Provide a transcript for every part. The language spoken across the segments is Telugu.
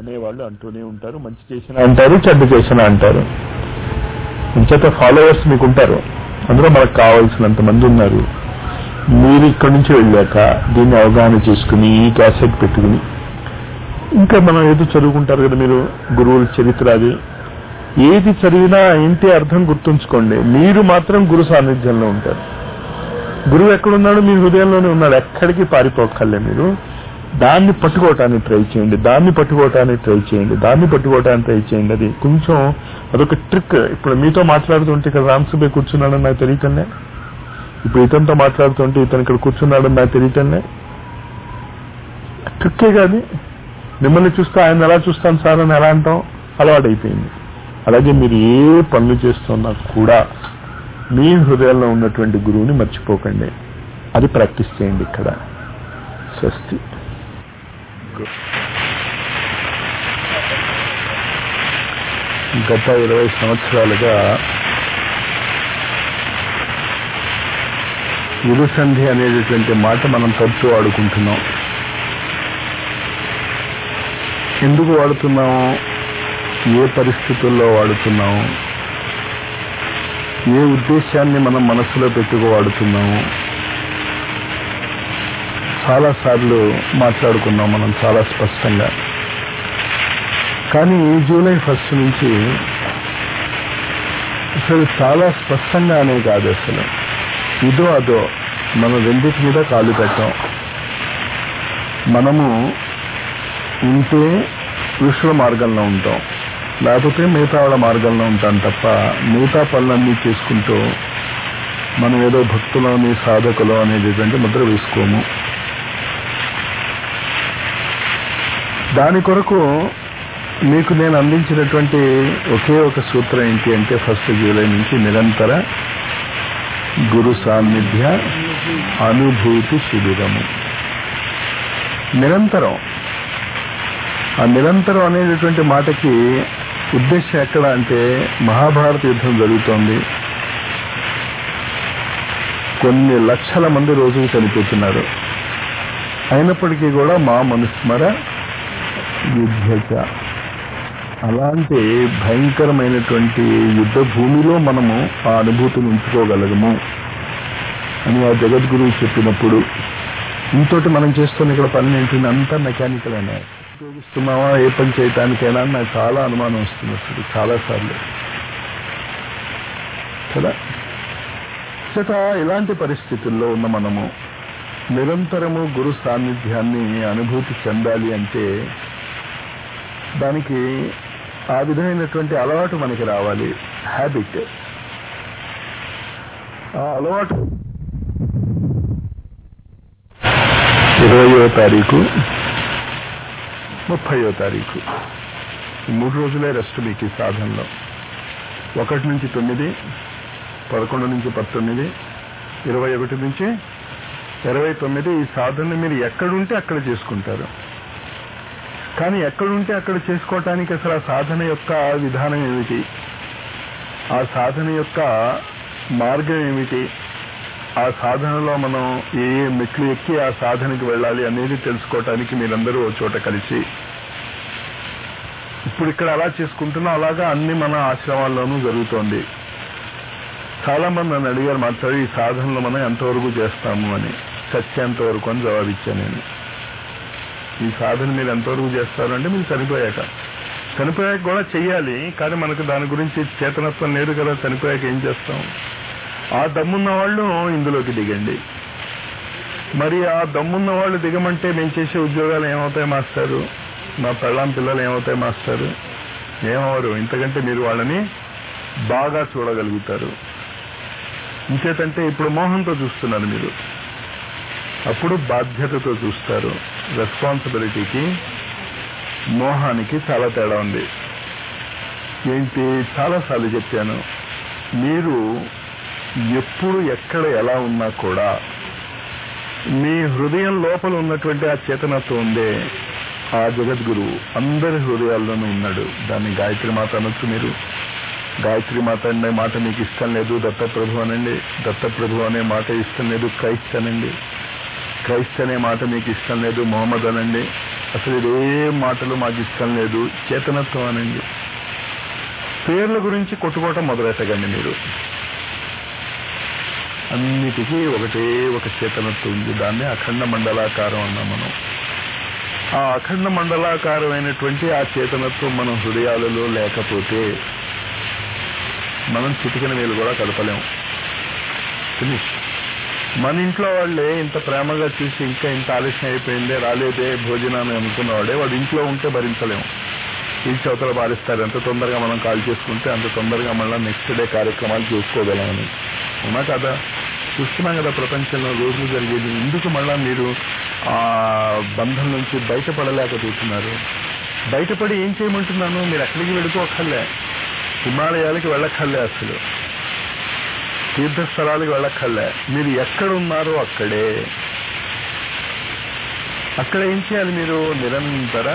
అనేవాళ్ళు అంటూనే ఉంటారు మంచి చేసినా అంటారు చెడ్డ చేసినా అంటారు ఇంచేత ఫాలోవర్స్ మీకు ఉంటారు అందులో మనకు కావాల్సినంత మంది ఉన్నారు మీరు ఇక్కడి నుంచి వెళ్ళాక దీన్ని అవగాహన చేసుకుని ఈ క్యాసెట్ పెట్టుకుని ఇంకా మనం ఏదో చదువుకుంటారు కదా మీరు గురువుల చరిత్ర అది ఏది చదివినా ఏంటి అర్థం గుర్తుంచుకోండి మీరు మాత్రం గురు సాన్నిధ్యంలో ఉంటారు గురువు ఎక్కడున్నాడు మీ హృదయంలోనే ఉన్నాడు ఎక్కడికి పారిపోక్కర్లే మీరు దాన్ని పట్టుకోవటానికి ట్రై చేయండి దాన్ని పట్టుకోవటానికి ట్రై చేయండి దాన్ని పట్టుకోవటానికి ట్రై చేయండి అది కొంచెం అదొక ట్రిక్ ఇప్పుడు మీతో మాట్లాడుతుంటే ఇక్కడ రామ్సుబే కూర్చున్నాడని నాకు తెలియటంలే ఇప్పుడు ఇతనితో మాట్లాడుతుంటే ఇతను ఇక్కడ కూర్చున్నాడని నాకు తెలియటంలే ట్రిక్కే కాదు మిమ్మల్ని చూస్తే ఆయన ఎలా చూస్తాను సార్ అని ఎలా అంటాం అలవాటైపోయింది అలాగే మీరు ఏ పనులు చేస్తున్నా కూడా మీ హృదయంలో ఉన్నటువంటి గురువుని మర్చిపోకండి అది ప్రాక్టీస్ చేయండి ఇక్కడ స్వస్తి గత ఇరవై సంవత్సరాలుగా గురుసంధి అనేటటువంటి మాట మనం తరచూ వాడుకుంటున్నాం ఎందుకు వాడుతున్నాము ఏ పరిస్థితుల్లో వాడుతున్నాము ఏ ఉద్దేశాన్ని మనం మనసులో పెట్టుకు వాడుతున్నాము చాలా సార్లు మాట్లాడుకున్నాం మనం చాలా స్పష్టంగా కానీ ఈ జూలై ఫస్ట్ నుంచి అసలు చాలా స్పష్టంగా అనే కాదు అసలు ఇదో అదో మనం రెండింటి మీద కాలు పెట్టాం మనము ఉంటే ఋషుల మార్గంలో ఉంటాం లేకపోతే మిగతా వాళ్ళ మార్గంలో ఉంటాం తప్ప మిగతా పనులన్నీ చేసుకుంటూ మనం ఏదో భక్తులని సాధకులు అనేటటువంటి ముద్ర వేసుకోము దాని కొరకు మీకు నేను అందించినటువంటి ఒకే ఒక సూత్రం ఏంటి అంటే ఫస్ట్ జూలై నుంచి నిరంతర గురు సాన్నిధ్య అనుభూతి శిబిరము నిరంతరం ఆ నిరంతరం అనేటటువంటి మాటకి ఉద్దేశం ఎక్కడ అంటే మహాభారత యుద్ధం జరుగుతోంది కొన్ని లక్షల మంది రోజులు చనిపోతున్నారు అయినప్పటికీ కూడా మా మనుస్మర యుద్ధక అలాంటి భయంకరమైనటువంటి యుద్ధ భూమిలో మనము ఆ అనుభూతిని ఉంచుకోగలగము అని ఆ జగద్గురువు చెప్పినప్పుడు ఇంతోటి మనం చేస్తున్న ఇక్కడ పని ఏంటంటే అంతా మెకానికల్ అనే ఉపయోగిస్తున్నావా ఏ పని చేయటానికైనా అని నాకు చాలా అనుమానం వస్తుంది అసలు చాలా సార్లు కదా చేత ఇలాంటి పరిస్థితుల్లో ఉన్న మనము నిరంతరము గురు సాన్నిధ్యాన్ని అనుభూతి చెందాలి అంటే దానికి ఆ విధమైనటువంటి అలవాటు మనకి రావాలి హ్యాబిట్ ఆ అలవాటు ఇరవయో తారీఖు ముప్పయో తారీఖు ఈ మూడు రోజులే రెస్ట్ మీకు ఈ సాధనలో ఒకటి నుంచి తొమ్మిది పదకొండు నుంచి పంతొమ్మిది ఇరవై ఒకటి నుంచి ఇరవై తొమ్మిది ఈ సాధనని మీరు ఎక్కడుంటే అక్కడ చేసుకుంటారు కానీ ఎక్కడుంటే అక్కడ చేసుకోవటానికి అసలు ఆ సాధన యొక్క విధానం ఏమిటి ఆ సాధన యొక్క మార్గం ఏమిటి ఆ సాధనలో మనం ఏ ఏ మెట్లు ఎక్కి ఆ సాధనకి వెళ్ళాలి అనేది తెలుసుకోవటానికి మీరందరూ ఓ చోట కలిసి ఇప్పుడు ఇక్కడ అలా చేసుకుంటున్నాం అలాగా అన్ని మన ఆశ్రమాల్లోనూ జరుగుతోంది చాలా మంది నన్ను అడిగారు మాట్లాడి ఈ సాధనలో మనం ఎంతవరకు చేస్తాము అని చచ్చేంత వరకు అని జవాబిచ్చాను నేను ఈ సాధన మీరు ఎంతవరకు చేస్తారు అంటే మీరు చనిపోయాక చనిపోయాక కూడా చెయ్యాలి కానీ మనకు దాని గురించి చేతనత్వం లేదు కదా చనిపోయాక ఏం చేస్తాం ఆ దమ్మున్న వాళ్ళు ఇందులోకి దిగండి మరి ఆ దమ్మున్న వాళ్ళు దిగమంటే మేము చేసే ఉద్యోగాలు ఏమవుతాయి మాస్టారు మా పెళ్ళాం పిల్లలు ఏమవుతాయి మాస్టారు ఏమవరు ఇంతకంటే మీరు వాళ్ళని బాగా చూడగలుగుతారు ఇంకేతంటే ఇప్పుడు మోహంతో చూస్తున్నారు మీరు అప్పుడు బాధ్యతతో చూస్తారు రెస్పాన్సిబిలిటీకి మోహానికి చాలా తేడా ఉంది ఏంటి చాలాసార్లు చెప్పాను మీరు ఎప్పుడు ఎక్కడ ఎలా ఉన్నా కూడా మీ హృదయం లోపల ఉన్నటువంటి ఆ చేతనత్వం ఉందే ఆ జగద్గురువు అందరి హృదయాల్లోనూ ఉన్నాడు దాన్ని గాయత్రి మాత అనొచ్చు మీరు గాయత్రి మాత అనే మాట మీకు ఇష్టం లేదు దత్తప్రభు అనండి దత్తప్రభు అనే మాట ఇష్టం లేదు క్రైస్ట్ అనండి క్రైస్ట్ అనే మాట మీకు ఇష్టం లేదు మొహమ్మద్ అనండి అసలు ఇదే మాటలు మాకు ఇష్టం లేదు చేతనత్వం అనండి పేర్ల గురించి కొట్టుకోవటం మొదలెట్టకండి మీరు అన్నిటికీ ఒకటే ఒక చేతనత్వం ఉంది దాన్ని అఖండ మండలాకారం అన్నాం మనం ఆ అఖండ మండలాకారమైనటువంటి ఆ చేతనత్వం మన హృదయాలలో లేకపోతే మనం చిటికిన వేలు కూడా కదపలేం ఫినిష్ మన ఇంట్లో వాళ్ళే ఇంత ప్రేమగా చూసి ఇంకా ఇంత ఆలస్యం అయిపోయిందే రాలేదే భోజనాన్ని అనుకున్నవాడే వాడు ఇంట్లో ఉంటే భరించలేం ఈ చవతల పారిస్తారు ఎంత తొందరగా మనం కాల్ చేసుకుంటే అంత తొందరగా మళ్ళీ నెక్స్ట్ డే కార్యక్రమాలు చూసుకోగలమని అవునా కదా చూస్తున్నాం కదా ప్రపంచంలో రోజు జరిగేది ఎందుకు మళ్ళా మీరు ఆ బంధం నుంచి బయటపడలేకపోతున్నారు బయటపడి ఏం చేయమంటున్నాను మీరు ఎక్కడికి వెళ్ళిపోకర్లే హిమాలయాలకి వెళ్ళక్కర్లే అసలు తీర్థస్థలాలకు వెళ్ళక్కర్లే మీరు ఎక్కడ ఉన్నారో అక్కడే అక్కడ ఏం చేయాలి మీరు నిరంతర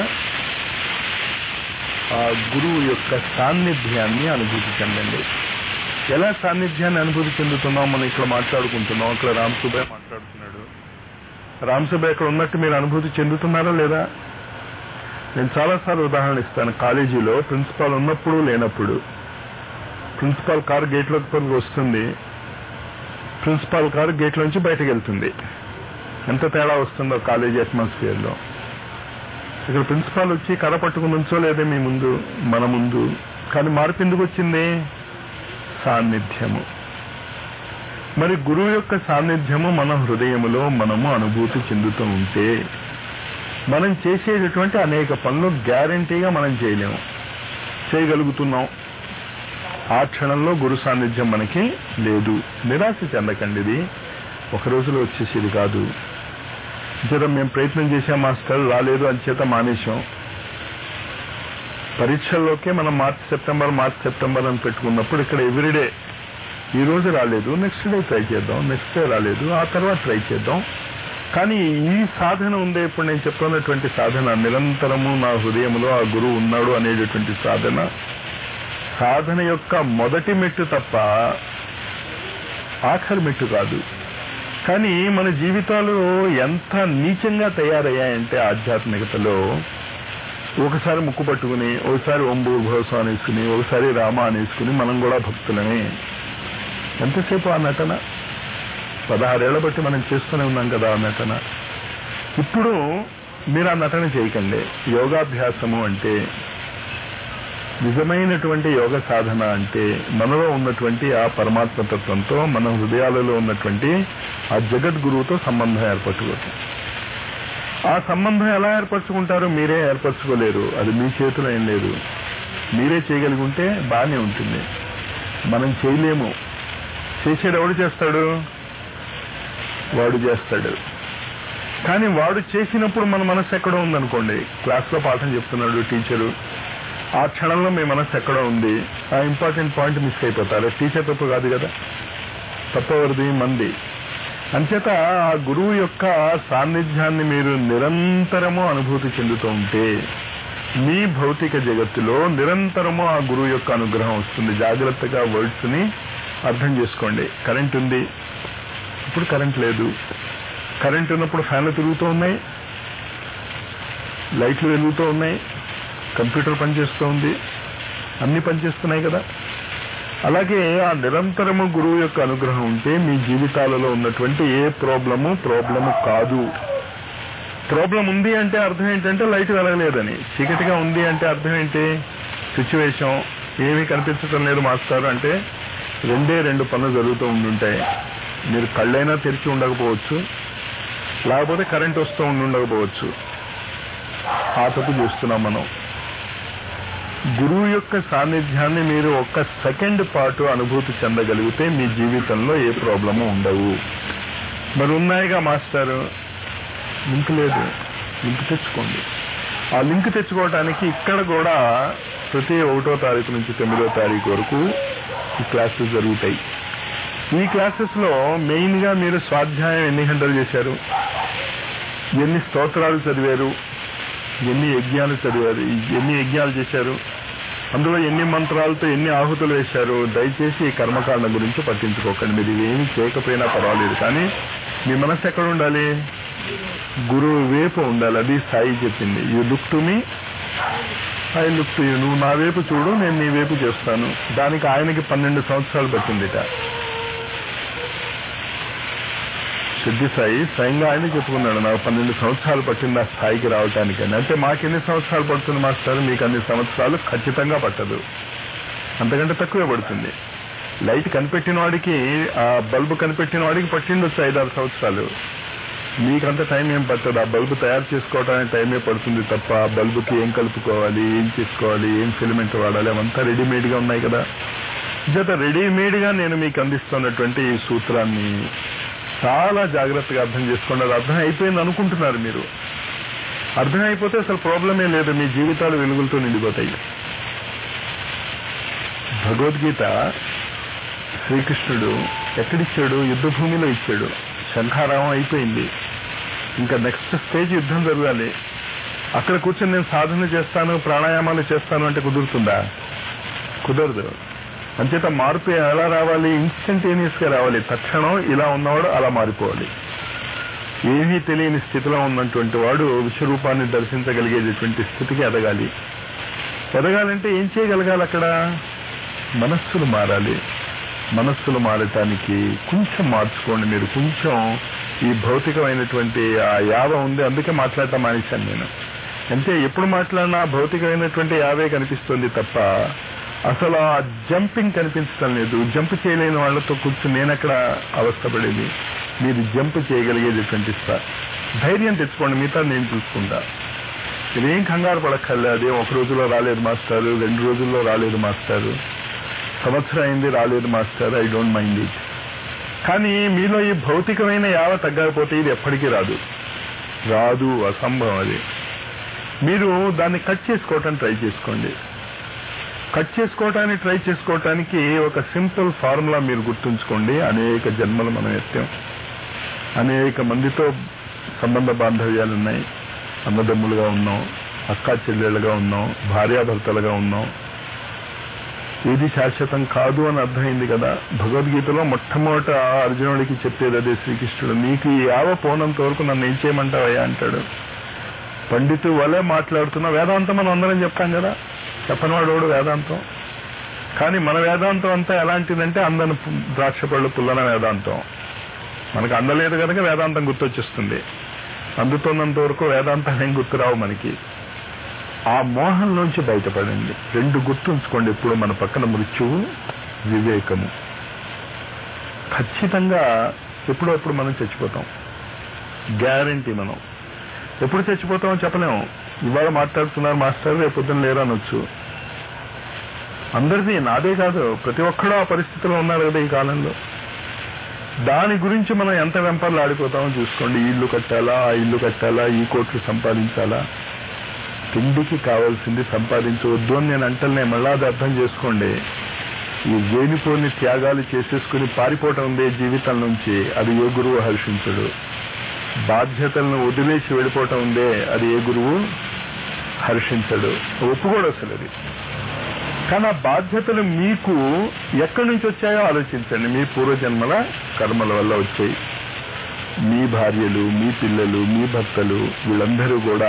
ఆ గురువు యొక్క సాన్నిధ్యాన్ని అనుభూతి చెందండి ఎలా సాన్నిధ్యాన్ని అనుభూతి చెందుతున్నాం మనం ఇక్కడ మాట్లాడుకుంటున్నాం ఇక్కడ రామ్ సుబ్బయ్య మాట్లాడుతున్నాడు రామ్ సుబ్బయ్య ఇక్కడ ఉన్నట్టు మీరు అనుభూతి చెందుతున్నారా లేదా నేను చాలాసార్లు ఉదాహరణ ఇస్తాను కాలేజీలో ప్రిన్సిపాల్ ఉన్నప్పుడు లేనప్పుడు ప్రిన్సిపాల్ కారు గేట్లోకి పనికి వస్తుంది ప్రిన్సిపాల్ కారు గేట్ నుంచి బయటకు వెళ్తుంది ఎంత తేడా వస్తుందో కాలేజీ అట్మాస్ఫియర్ లో ఇక్కడ ప్రిన్సిపాల్ వచ్చి కర్ర పట్టుకుని ఉంచోలేదే మీ ముందు మన ముందు కానీ మార్పు ఎందుకు వచ్చింది సాన్నిధ్యము మరి గురువు యొక్క సాన్నిధ్యము మన హృదయములో మనము అనుభూతి చెందుతూ ఉంటే మనం చేసేటటువంటి అనేక పనులు గ్యారంటీగా మనం చేయలేము చేయగలుగుతున్నాం ఆ క్షణంలో గురు సాన్నిధ్యం మనకి లేదు నిరాశ చెందకండి ఇది ఒక రోజులో వచ్చేసేది కాదు చేత మేము ప్రయత్నం చేసాం మాస్టర్ రాలేదు అని చేత మానేశాం పరీక్షల్లోకే మనం మార్చ్ సెప్టెంబర్ మార్చ్ సెప్టెంబర్ అని పెట్టుకున్నప్పుడు ఇక్కడ ఎవ్రీడే ఈ రోజు రాలేదు నెక్స్ట్ డే ట్రై చేద్దాం నెక్స్ట్ డే రాలేదు ఆ తర్వాత ట్రై చేద్దాం కానీ ఈ సాధన ఉందే ఇప్పుడు నేను చెప్తున్నటువంటి సాధన నిరంతరము నా హృదయంలో ఆ గురువు ఉన్నాడు అనేటటువంటి సాధన సాధన యొక్క మొదటి మెట్టు తప్ప ఆఖరి మెట్టు కాదు కానీ మన జీవితాలు ఎంత నీచంగా తయారయ్యాయంటే ఆధ్యాత్మికతలో ఒకసారి ముక్కు పట్టుకుని ఒకసారి ఓం భూభవసం అనేసుకుని ఒకసారి రామ అనేసుకుని మనం కూడా భక్తులమే ఎంతసేపు ఆ నటన పదహారేళ్ల బట్టి మనం చేస్తూనే ఉన్నాం కదా ఆ నటన ఇప్పుడు మీరు ఆ నటన చేయకండి యోగాభ్యాసము అంటే నిజమైనటువంటి యోగ సాధన అంటే మనలో ఉన్నటువంటి ఆ పరమాత్మ తత్వంతో మన హృదయాలలో ఉన్నటువంటి ఆ జగద్గురువుతో సంబంధం ఏర్పరచుకోవచ్చు ఆ సంబంధం ఎలా ఏర్పరచుకుంటారో మీరే ఏర్పరచుకోలేరు అది మీ చేతిలో ఏం లేదు మీరే చేయగలిగుంటే బాగానే ఉంటుంది మనం చేయలేము చేసేది ఎవడు చేస్తాడు వాడు చేస్తాడు కానీ వాడు చేసినప్పుడు మన మనసు ఎక్కడో ఉందనుకోండి క్లాస్లో పాఠం చెప్తున్నాడు టీచరు ఆ క్షణంలో మీ మనసు ఎక్కడో ఉంది ఆ ఇంపార్టెంట్ పాయింట్ మిస్ అయిపోతారు టీచర్ తప్పు కాదు కదా తప్పవరిది మంది అంచేత ఆ గురువు యొక్క సాన్నిధ్యాన్ని మీరు నిరంతరము అనుభూతి చెందుతూ ఉంటే మీ భౌతిక జగత్తులో నిరంతరము ఆ గురువు యొక్క అనుగ్రహం వస్తుంది జాగ్రత్తగా వర్డ్స్ ని అర్థం చేసుకోండి కరెంట్ ఉంది ఇప్పుడు కరెంట్ లేదు కరెంట్ ఉన్నప్పుడు ఫ్యాన్లు తిరుగుతూ ఉన్నాయి లైట్లు వెలుగుతూ ఉన్నాయి కంప్యూటర్ పనిచేస్తూ ఉంది అన్ని పనిచేస్తున్నాయి కదా అలాగే ఆ నిరంతరము గురువు యొక్క అనుగ్రహం ఉంటే మీ జీవితాలలో ఉన్నటువంటి ఏ ప్రాబ్లము ప్రాబ్లము కాదు ప్రాబ్లం ఉంది అంటే అర్థం ఏంటంటే లైట్ వెలగలేదని చీకటిగా ఉంది అంటే అర్థం ఏంటి సిచ్యువేషన్ ఏమీ కనిపించడం లేదు మాస్టర్ అంటే రెండే రెండు పనులు జరుగుతూ ఉండుంటాయి మీరు కళ్ళైనా తెరిచి ఉండకపోవచ్చు లేకపోతే కరెంట్ వస్తూ ఉండి ఉండకపోవచ్చు ఆ తప్పు చూస్తున్నాం మనం గురువు యొక్క సాన్నిధ్యాన్ని మీరు ఒక్క సెకండ్ పాటు అనుభూతి చెందగలిగితే మీ జీవితంలో ఏ ప్రాబ్లము ఉండవు మరి ఉన్నాయిగా మాస్టర్ లింక్ లేదు లింక్ తెచ్చుకోండి ఆ లింక్ తెచ్చుకోవడానికి ఇక్కడ కూడా ప్రతి ఒకటో తారీఖు నుంచి తొమ్మిదో తారీఖు వరకు ఈ క్లాసెస్ జరుగుతాయి ఈ క్లాసెస్ లో మెయిన్ గా మీరు స్వాధ్యాయం ఎన్ని గంటలు చేశారు ఎన్ని స్తోత్రాలు చదివారు ఎన్ని యజ్ఞాలు చదివారు ఎన్ని యజ్ఞాలు చేశారు అందులో ఎన్ని మంత్రాలతో ఎన్ని ఆహుతులు వేశారు దయచేసి ఈ కర్మకాండ గురించి పట్టించుకోకండి మీరు ఏమి చేయకపోయినా పర్వాలేదు కానీ మీ మనసు ఎక్కడ ఉండాలి గురువు వైపు ఉండాలి అది సాయి చెప్పింది you look to me I look to you నువ్వు నా వైపు చూడు నేను నీ వైపు చేస్తాను దానికి ఆయనకి పన్నెండు సంవత్సరాలు పట్టిందిట సిద్ధి సాయి స్వయంగా ఆయన చెప్పుకున్నాడు నాకు పన్నెండు సంవత్సరాలు పట్టింది ఆ స్థాయికి రావటానికి అని అంటే మాకు ఎన్ని సంవత్సరాలు పడుతుంది మాస్టర్ మీకు అన్ని సంవత్సరాలు ఖచ్చితంగా పట్టదు అంతకంటే తక్కువే పడుతుంది లైట్ కనిపెట్టిన వాడికి ఆ బల్బు కనిపెట్టిన వాడికి పట్టిండొచ్చు ఐదారు సంవత్సరాలు మీకంత టైం ఏం పట్టదు ఆ బల్బు తయారు చేసుకోవడానికి టైమే పడుతుంది తప్ప ఆ బల్బుకి ఏం కలుపుకోవాలి ఏం చేసుకోవాలి ఏం ఫిలిమెంట్ వాడాలి అవంతా రెడీమేడ్ గా ఉన్నాయి కదా జత రెడీమేడ్ గా నేను మీకు అందిస్తున్నటువంటి ఈ సూత్రాన్ని చాలా జాగ్రత్తగా అర్థం చేసుకోండి అది అర్థం అయిపోయింది అనుకుంటున్నారు మీరు అర్థం అయిపోతే అసలు ప్రాబ్లమే లేదు మీ జీవితాలు వెలుగులతో నిండిపోతాయి భగవద్గీత శ్రీకృష్ణుడు ఎక్కడిచ్చాడు యుద్ధ భూమిలో ఇచ్చాడు శంఖారావం అయిపోయింది ఇంకా నెక్స్ట్ స్టేజ్ యుద్ధం జరగాలి అక్కడ కూర్చొని నేను సాధన చేస్తాను ప్రాణాయామాలు చేస్తాను అంటే కుదురుతుందా కుదరదు అంచేత మార్పు ఎలా రావాలి ఇన్స్టంటేనియస్ గా రావాలి తక్షణం ఇలా ఉన్నవాడు అలా మారిపోవాలి ఏమీ తెలియని స్థితిలో ఉన్నటువంటి వాడు విశ్వరూపాన్ని దర్శించగలిగేటటువంటి స్థితికి ఎదగాలి ఎదగాలంటే ఏం చేయగలగాలి అక్కడ మనస్సులు మారాలి మనస్సులు మారటానికి కొంచెం మార్చుకోండి మీరు కొంచెం ఈ భౌతికమైనటువంటి ఆ యావ ఉంది అందుకే మాట్లాడటం మానేశాను నేను అంటే ఎప్పుడు మాట్లాడినా భౌతికమైనటువంటి యావే కనిపిస్తుంది తప్ప అసలు ఆ జంపింగ్ కనిపించడం లేదు జంప్ చేయలేని వాళ్ళతో కూర్చుని నేను అక్కడ అవస్థపడేది మీరు జంప్ చేయగలిగేటటువంటి స్థా- ధైర్యం తెచ్చుకోండి మిగతా నేను చూసుకుంటా ఇదేం కంగారు పడక్కర్లే అదేం ఒక రోజులో రాలేదు మాస్టారు రెండు రోజుల్లో రాలేదు మాస్టారు సంవత్సరం అయింది రాలేదు master I don't mind it కానీ మీలో ఈ భౌతికమైన యావ తగ్గకపోతే ఇది ఎప్పటికీ రాదు రాదు అసంభవం అది మీరు దాన్ని కట్ చేసుకోవటం ట్రై చేసుకోండి కట్ చేసుకోవటానికి ట్రై చేసుకోవటానికి ఒక సింపుల్ ఫార్ములా మీరు గుర్తుంచుకోండి అనేక జన్మలు మనం ఎత్తాం అనేక మందితో సంబంధ బాంధవ్యాలు ఉన్నాయి అన్నదమ్ములుగా ఉన్నాం అక్కా చెల్లెళ్ళుగా ఉన్నాం భార్యాభర్తలుగా ఉన్నాం ఏది శాశ్వతం కాదు అని అర్థమైంది కదా భగవద్గీతలో మొట్టమొదట అర్జునుడికి చెప్పేది అదే శ్రీకృష్ణుడు నీకు ఈ యావ పోనంత వరకు నన్ను ఏం చేయమంటావయ్యా అంటాడు పండితు వలే మాట్లాడుతున్న వేదాంతం మనం అందరం చెప్తాం కదా చెప్పనివాడు వేదాంతం కానీ మన వేదాంతం అంతా ఎలాంటిదంటే అందని పు- ద్రాక్ష పళ్ళు పుల్లన వేదాంతం మనకు అందలేదు కనుక వేదాంతం గుర్తొచ్చేస్తుంది అందుతున్నంత వరకు వేదాంతం ఏం గుర్తురావు మనకి ఆ మోహం నుంచి బయటపడండి రెండు గుర్తుంచుకోండి ఎప్పుడు మన పక్కన మృత్యువు వివేకము ఖచ్చితంగా ఎప్పుడో ఎప్పుడు మనం చచ్చిపోతాం గ్యారంటీ మనం ఎప్పుడు చచ్చిపోతామో చెప్పలేము ఇవాళ మాట్లాడుతున్నారు మాస్టర్ రేపు పొద్దున్న లేరు అనొచ్చు అందరిది నాదే కాదు ప్రతి ఒక్కడూ ఆ పరిస్థితిలో ఉన్నారు కదా ఈ కాలంలో దాని గురించి మనం ఎంత వెంపర్లు ఆడిపోతామో చూసుకోండి ఈ ఇల్లు కట్టాలా ఆ ఇల్లు కట్టాలా ఈ కోట్లు సంపాదించాలా తిండికి కావాల్సింది సంపాదించవద్దు అని నేను అంటలనే మళ్ళా అది అర్థం చేసుకోండి ఈ వేణిపోని త్యాగాలు చేసేసుకుని పారిపోవటం ఉందే జీవితం నుంచి అది ఏ గురువు హర్షించడు బాధ్యతలను వదిలేసి వెళ్ళిపోవటం ఉందే అది ఏ గురువు హర్షించడు ఒప్పుకోడు అసలు అది కానీ ఆ బాధ్యతలు మీకు ఎక్కడి నుంచి వచ్చాయో ఆలోచించండి మీ పూర్వజన్మల కర్మల వల్ల వచ్చాయి మీ భార్యలు మీ పిల్లలు మీ భర్తలు వీళ్ళందరూ కూడా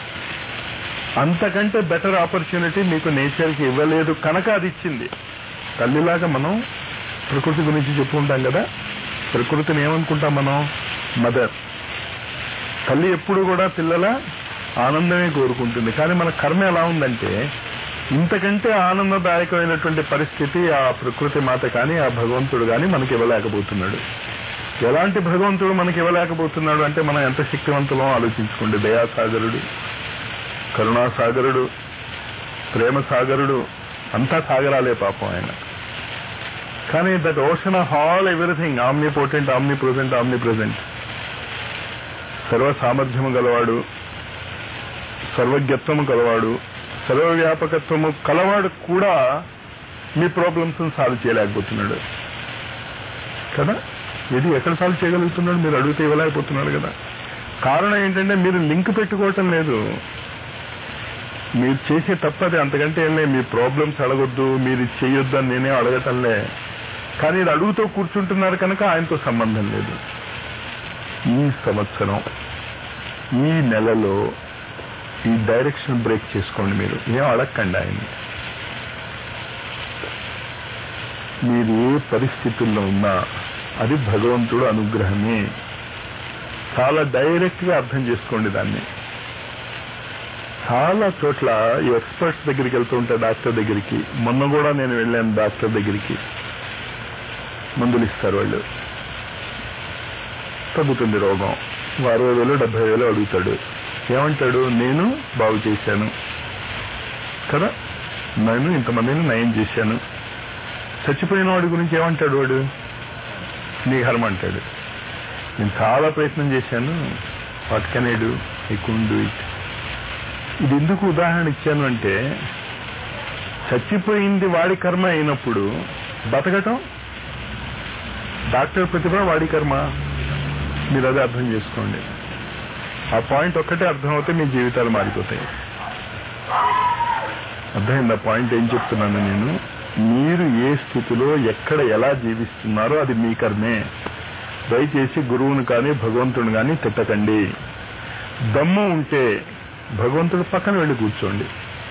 అంతకంటే బెటర్ ఆపర్చునిటీ మీకు నేచర్కి ఇవ్వలేదు కనుక అది ఇచ్చింది తల్లిలాగా మనం ప్రకృతి గురించి చెప్పుకుంటాం కదా ప్రకృతిని ఏమనుకుంటాం మనం మదర్ తల్లి ఎప్పుడు కూడా పిల్లల ఆనందమే కోరుకుంటుంది కానీ మన కర్మ ఎలా ఉందంటే ఇంతకంటే ఆనందదాయకమైనటువంటి పరిస్థితి ఆ ప్రకృతి మాత కానీ ఆ భగవంతుడు కానీ మనకి ఇవ్వలేకపోతున్నాడు ఎలాంటి భగవంతుడు మనకి ఇవ్వలేకపోతున్నాడు అంటే మనం ఎంత శక్తివంతులో ఆలోచించుకోండి దయాసాగరుడు కరుణాసాగరుడు ప్రేమ సాగరుడు అంతా సాగరాలే పాపం ఆయన కానీ that ocean of all everything omnipotent omnipresent omnipresent సర్వ సామర్థ్యము గలవాడు సర్వజ్ఞత్వము గలవాడు సర్వవ్యాపకత్వము కలవాడు కూడా మీ ప్రాబ్లమ్స్ సాల్వ్ చేయలేకపోతున్నాడు కదా ఇది ఎక్కడ సాల్వ్ చేయగలుగుతున్నాడు మీరు అడిగితే ఇవ్వలేకపోతున్నాడు కదా కారణం ఏంటంటే మీరు లింక్ పెట్టుకోవటం లేదు మీరు చేసే తప్పది అంతకంటే ఏం లేదు మీ ప్రాబ్లమ్స్ అడగొద్దు మీరు ఇది చేయొద్దు అని నేనే అడగటంలే కానీ ఇది అడుగుతూ కూర్చుంటున్నారు కనుక ఆయనతో సంబంధం లేదు ఈ సంవత్సరం ఈ నెలలో ఈ డైరెక్షన్ బ్రేక్ చేసుకోండి మీరు ఏం అడగండి ఆయన్ని మీరు ఏ పరిస్థితుల్లో ఉన్నా అది భగవంతుడు అనుగ్రహమే చాలా డైరెక్ట్ గా అర్థం చేసుకోండి దాన్ని చాలా చోట్ల ఈ ఎక్స్పర్ట్స్ దగ్గరికి వెళ్తూ ఉంటా డాక్టర్ దగ్గరికి మొన్న కూడా నేను వెళ్ళాను డాక్టర్ దగ్గరికి మందులు ఇస్తారు వాళ్ళు తగ్గుతుంది రోగం అరవై వేలు డెబ్బై వేలు అడుగుతాడు ఏమంటాడు నేను బాగు చేశాను కదా నేను ఇంతమందిని నయం చేశాను చచ్చిపోయిన వాడి గురించి ఏమంటాడు వాడు నీ హర్మ అంటాడు నేను చాలా ప్రయత్నం చేశాను what can I do I can do it ఇది ఎందుకు ఉదాహరణ ఇచ్చాను అంటే చచ్చిపోయింది వాడి కర్మ అయినప్పుడు బతకటం డాక్టర్ ప్రతిభ వాడి కర్మ మీరు అదే అర్థం చేసుకోండి ఆ పాయింట్ ఒక్కటే అర్థమవుతే మీ జీవితాలు మారిపోతాయి అర్థమైంది ఆ పాయింట్ ఏం చెప్తున్నాను నేను మీరు ఏ స్థితిలో ఎక్కడ ఎలా జీవిస్తున్నారో అది మీ కర్మే దయచేసి గురువును కానీ భగవంతుని కానీ తిట్టకండి దమ్ము ఉంటే భగవంతుడు పక్కన వెళ్ళి కూర్చోండి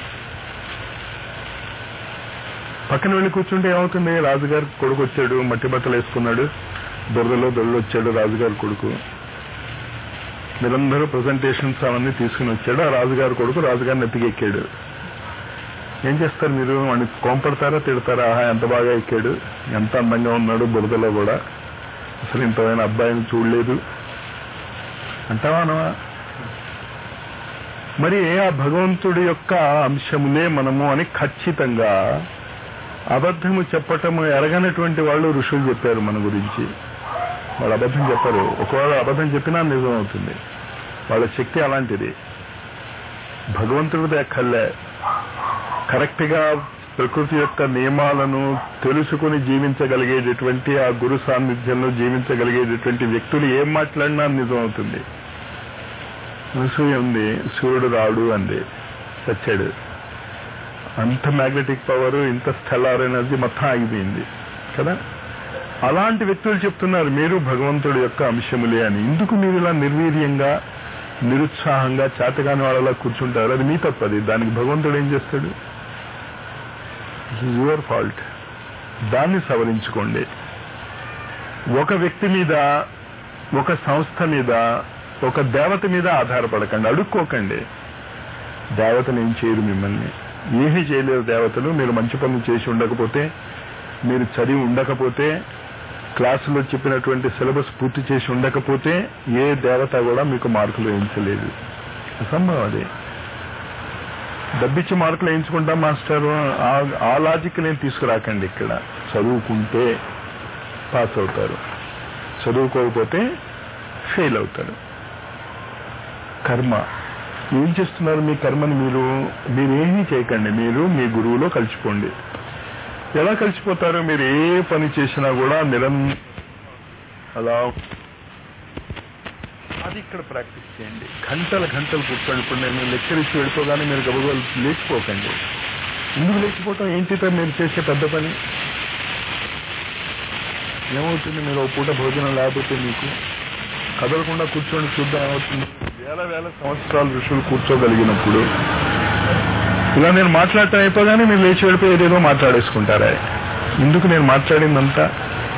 పక్కన వెళ్ళి కూర్చుంటే ఏమవుతుంది రాజుగారి కొడుకు వచ్చాడు మట్టి బట్టలు వేసుకున్నాడు దొరదలో దొరలు వచ్చాడు రాజుగారి కొడుకు మీరందరూ ప్రజెంటేషన్స్ అవన్నీ తీసుకుని వచ్చాడు ఆ రాజుగారి కొడుకు రాజుగారిని ఎత్తికెక్కాడు ఏం చేస్తారు మీరు వాడిని కోంపడతారా తిడతారా ఆహా ఎంత బాగా ఎక్కాడు ఎంత అందంగా ఉన్నాడు బురదలో కూడా అసలు ఇంతమైన అబ్బాయిని చూడలేదు అంటావా అనవా మరి ఆ భగవంతుడి యొక్క అంశములే మనము అని ఖచ్చితంగా అబద్ధము చెప్పటము ఎరగనటువంటి వాళ్ళు ఋషులు చెప్పారు మన గురించి వాళ్ళు అబద్ధం చెప్పరు ఒకవేళ అబద్ధం చెప్పినా నిజం అవుతుంది వాళ్ళ శక్తి అలాంటిది భగవంతుడిది ఎక్కర్లే కరెక్ట్ గా ప్రకృతి యొక్క నియమాలను తెలుసుకుని జీవించగలిగేటటువంటి ఆ గురు సాన్నిధ్యంలో జీవించగలిగేటటువంటి వ్యక్తులు ఏం మాట్లాడినా నిజం అవుతుంది అనసూయ ఉంది సూర్యుడు రాడు అంది చచ్చాడు అంత మ్యాగ్నెటిక్ పవర్ ఇంత స్టెల్లార్ ఎనర్జీ మొత్తం ఆగిపోయింది కదా అలాంటి వ్యక్తులు చెప్తున్నారు మీరు భగవంతుడి యొక్క అంశములే అని ఎందుకు మీరు ఇలా నిర్వీర్యంగా నిరుత్సాహంగా చేతగాని వాళ్ళలా కూర్చుంటారు అది మీ తప్పది దానికి భగవంతుడు ఏం చేస్తాడు యువర్ ఫాల్ట్ దాన్ని సవరించుకోండి ఒక వ్యక్తి మీద ఒక సంస్థ మీద ఒక దేవత మీద ఆధారపడకండి అడుక్కోకండి దేవతలు ఏం చేయరు మిమ్మల్ని ఏమీ చేయలేరు దేవతలు మీరు మంచి పనులు చేసి ఉండకపోతే మీరు చదివి ఉండకపోతే క్లాసులో చెప్పినటువంటి సిలబస్ పూర్తి చేసి ఉండకపోతే ఏ దేవత కూడా మీకు మార్కులు వేయించలేదు అసంభవం అది డబ్బిచ్చి మార్కులు వేయించుకుంటాం మాస్టర్ ఆ- ఆ లాజిక్ నేను తీసుకురాకండి ఇక్కడ చదువుకుంటే పాస్ అవుతారు చదువుకోకపోతే ఫెయిల్ అవుతారు కర్మ ఏం చేస్తున్నారు మీ కర్మని మీరు మీరేమీ చేయకండి మీరు మీ గురువులో కలిసిపోండి ఎలా కలిసిపోతారు మీరు ఏ పని చేసినా కూడా నిరం అలా అది ఇక్కడ ప్రాక్టీస్ చేయండి గంటలు గంటలు కూర్చోండి ఇప్పుడు నేను లెక్చర్ ఇచ్చి వెళ్ళిపోగానే మీరు గబగబా లేచిపోకండి ఎందుకు లేచిపోవటం ఏంటితో మీరు చేసే పెద్ద పని ఏమవుతుంది మీరు ఒక పూట భోజనం లేకపోతే మీకు కదలకుండా కూర్చొని చూద్దాం ఏమవుతుంది వేల వేల సంవత్సరాలు ఋషులు కూర్చోగలిగినప్పుడు ఇలా నేను మాట్లాడటం అయిపోగానే మీరు లేచి వెళ్ళిపోయి ఏదేదో మాట్లాడేసుకుంటారా ఎందుకు నేను మాట్లాడిందంతా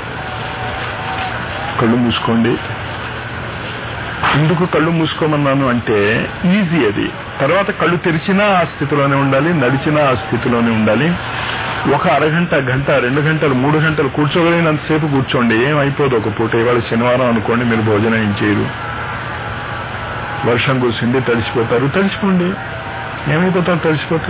కళ్ళు మూసుకోండి ఎందుకు కళ్ళు మూసుకోమన్నాను అంటే ఈజీ అది తర్వాత కళ్ళు తెరిచినా ఆ స్థితిలోనే ఉండాలి నడిచినా ఆ స్థితిలోనే ఉండాలి ఒక అరగంట గంట రెండు గంటలు మూడు గంటలు కూర్చోగలిగినంతసేపు కూర్చోండి ఏం అయిపోదు ఒక పూట ఇవాళ శనివారం అనుకోండి మీరు భోజనం ఏం చేయరు వర్షం కూర్చుండి తడిసిపోతారు తడిసిపోండి ఏమైపోతారు తడిసిపోతే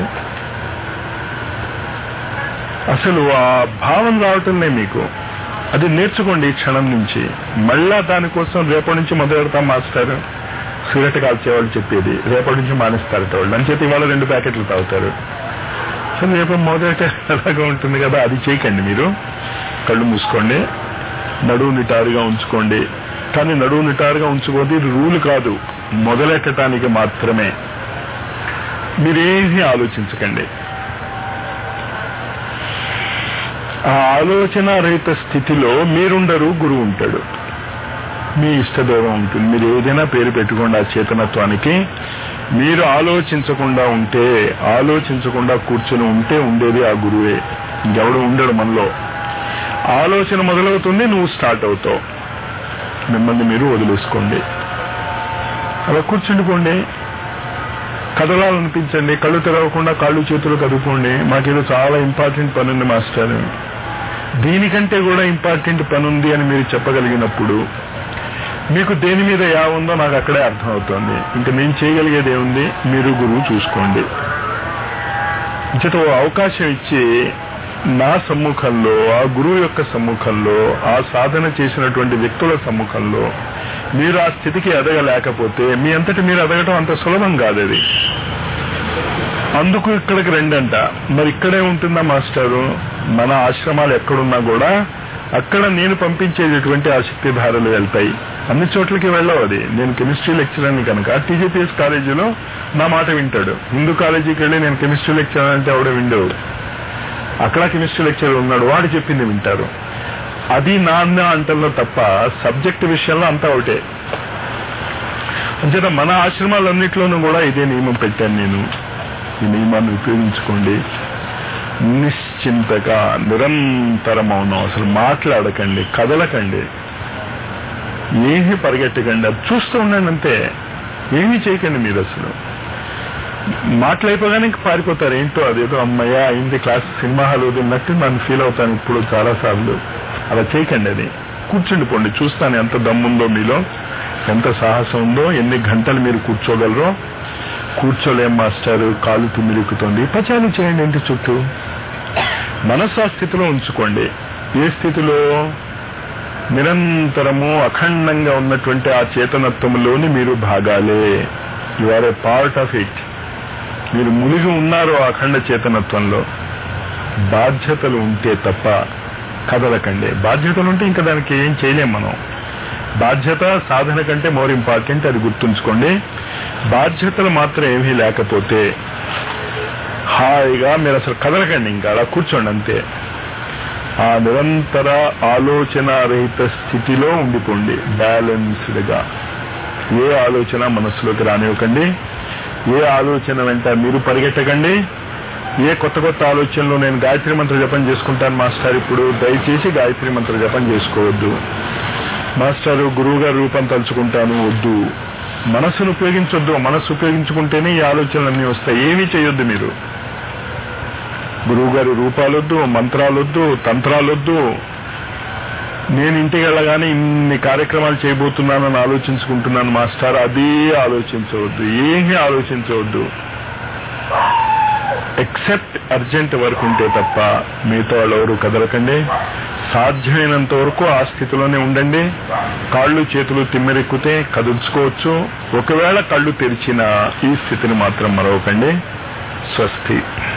అసలు ఆ భావం రావటంలే మీకు అది నేర్చుకోండి ఈ క్షణం నుంచి మళ్ళా దానికోసం రేపటి నుంచి మొదలెడతాం మాస్టర్ సిగరెట్ కాల్చేవాళ్ళు చెప్పేది రేపటి నుంచి మానేస్తారట వాళ్ళు అని చెప్పి ఇవాళ రెండు ప్యాకెట్లు తాగుతారు సో రేపు మొదట ఎలాగా ఉంటుంది కదా అది చేయకండి మీరు కళ్ళు మూసుకోండి నడువు నిటారుగా ఉంచుకోండి కానీ నడువు నిటారుగా ఉంచుకోండి ఇది రూల్ కాదు మొదలెట్టడానికి మాత్రమే మీరేమీ ఆలోచించకండి ఆ ఆలోచన రహిత స్థితిలో మీరుండరు గురువు ఉంటాడు మీ ఇష్టదైవం ఉంటుంది మీరు ఏదైనా పేరు పెట్టుకోండి ఆ చేతనత్వానికి మీరు ఆలోచించకుండా ఉంటే ఆలోచించకుండా కూర్చుని ఉంటే ఉండేది ఆ గురువే ఇంకెవడు ఉండడు మనలో ఆలోచన మొదలవుతుంది నువ్వు స్టార్ట్ అవుతావు మిమ్మల్ని మీరు వదిలేసుకోండి అలా కూర్చుండిపోండి కదలాలనిపించండి కళ్ళు తెరవకుండా కాళ్ళు చేతులు కదుపుకోండి మాకేదో చాలా ఇంపార్టెంట్ పని ఉంది మాస్టర్ దీనికంటే కూడా ఇంపార్టెంట్ పని ఉంది అని మీరు చెప్పగలిగినప్పుడు మీకు దేని మీద యా ఉందో నాకు అక్కడే అర్థమవుతోంది ఇంకా నేను చేయగలిగేది ఏముంది మీరు గురువు చూసుకోండి ఇచ్చట ఓ అవకాశం ఇచ్చి నా సమ్ముఖంలో ఆ గురువు యొక్క సమ్ముఖంలో ఆ సాధన చేసినటువంటి వ్యక్తుల సమ్ముఖంలో మీరు ఆ స్థితికి ఎదగలేకపోతే మీ అంతటి మీరు ఎదగటం అంత సులభం కాదు అది అందుకు ఇక్కడికి రెండంట మరి ఇక్కడే ఉంటుందా మాస్టారు మన ఆశ్రమాలు ఎక్కడున్నా కూడా అక్కడ నేను పంపించేటటువంటి ఆ శక్తి ధారలు వెళ్తాయి అన్ని చోట్లకి వెళ్ళవు అది నేను కెమిస్ట్రీ లెక్చర్ అని కనుక టీజీపీఎస్ కాలేజీలో నా మాట వింటాడు హిందూ కాలేజీకి వెళ్ళి నేను కెమిస్ట్రీ లెక్చర్ అంటే ఆవిడ విండవు అక్కడ కెమిస్ట్రీ లెక్చర్ ఉన్నాడు వాడు చెప్పింది వింటారు అది నాన్న అంటల్లో తప్ప సబ్జెక్ట్ విషయంలో అంతా ఒకటే అంచేత మన ఆశ్రమాలన్నింటిలోనూ కూడా ఇదే నియమం పెట్టాను నేను ఈ నియమాన్ని ఉపయోగించుకోండి నిశ్చింతగా నిరంతర మౌనం అసలు మాట్లాడకండి కదలకండి ఏమీ పరిగెట్టకండి అది చూస్తూ ఉండండి అంతే ఏమీ చేయకండి మీరు అసలు మాట్లాడిపోగానే ఇంక పారిపోతారు ఏంటో అదేదో అమ్మయ్య అయింది క్లాస్ సినిమా హాల్ వదిలినట్టు నన్ను ఫీల్ అవుతాను ఇప్పుడు చాలా సార్లు అలా చేయకండి అది కూర్చుండిపోండి చూస్తాను ఎంత దమ్ముందో మీలో ఎంత సాహసం ఉందో ఎన్ని గంటలు మీరు కూర్చోగలరో కూర్చోలేం మాస్టర్ కాలు తుమ్మిలిక్కుతోంది పచాలు చేయండి ఇంటి చుట్టూ మనస్సు ఆ స్థితిలో ఉంచుకోండి ఏ స్థితిలో నిరంతరము అఖండంగా ఉన్నటువంటి ఆ చేతనత్వంలోని మీరు భాగాలే you are a part of it మీరు మునిగి ఉన్నారు ఆ అఖండ చేతనత్వంలో బాధ్యతలు ఉంటే తప్ప కదలకండి బాధ్యతలు ఉంటే ఇంకా దానికి ఏం చేయలేం మనం బాధ్యత సాధన కంటే మోర్ ఇంపార్టెంట్ అది గుర్తుంచుకోండి బాధ్యతలు మాత్రం ఏమీ లేకపోతే హాయిగా మీరు అసలు కదలకండి ఇంకా అలా కూర్చోండి అంతే ఆ నిరంతర ఆలోచన రహిత స్థితిలో ఉండిపోండి బ్యాలెన్స్డ్ గా ఏ ఆలోచన మనస్సులోకి రానివ్వకండి ఏ ఆలోచన వెంట మీరు పరిగెట్టకండి ఏ కొత్త కొత్త ఆలోచనలు నేను గాయత్రి మంత్ర జపం చేసుకుంటాను మాస్టర్ ఇప్పుడు దయచేసి గాయత్రి మంత్ర జపం చేసుకోవద్దు మాస్టర్ గురువు గారి రూపం తలుచుకుంటాను వద్దు మనస్సును ఉపయోగించొద్దు మనస్సు ఉపయోగించుకుంటేనే ఈ ఆలోచనలన్నీ వస్తాయి ఏమీ చేయొద్దు మీరు గురువు గారి రూపాలొద్దు మంత్రాలొద్దు తంత్రాలొద్దు నేను ఇంటికి వెళ్ళగానే ఇన్ని కార్యక్రమాలు చేయబోతున్నానని ఆలోచించుకుంటున్నాను మాస్టర్ అది ఆలోచించవద్దు ఏమీ ఆలోచించవద్దు ఎక్సెప్ట్ అర్జెంట్ వర్క్ ఉంటే తప్ప మిగతా వాళ్ళు ఎవరు కదలకండి సాధ్యమైనంత వరకు ఆ స్థితిలోనే ఉండండి కాళ్ళు చేతులు తిమ్మెరెక్కితే కదుల్చుకోవచ్చు ఒకవేళ కళ్ళు తెరిచిన ఈ స్థితిని మాత్రం మరవకండి స్వస్తి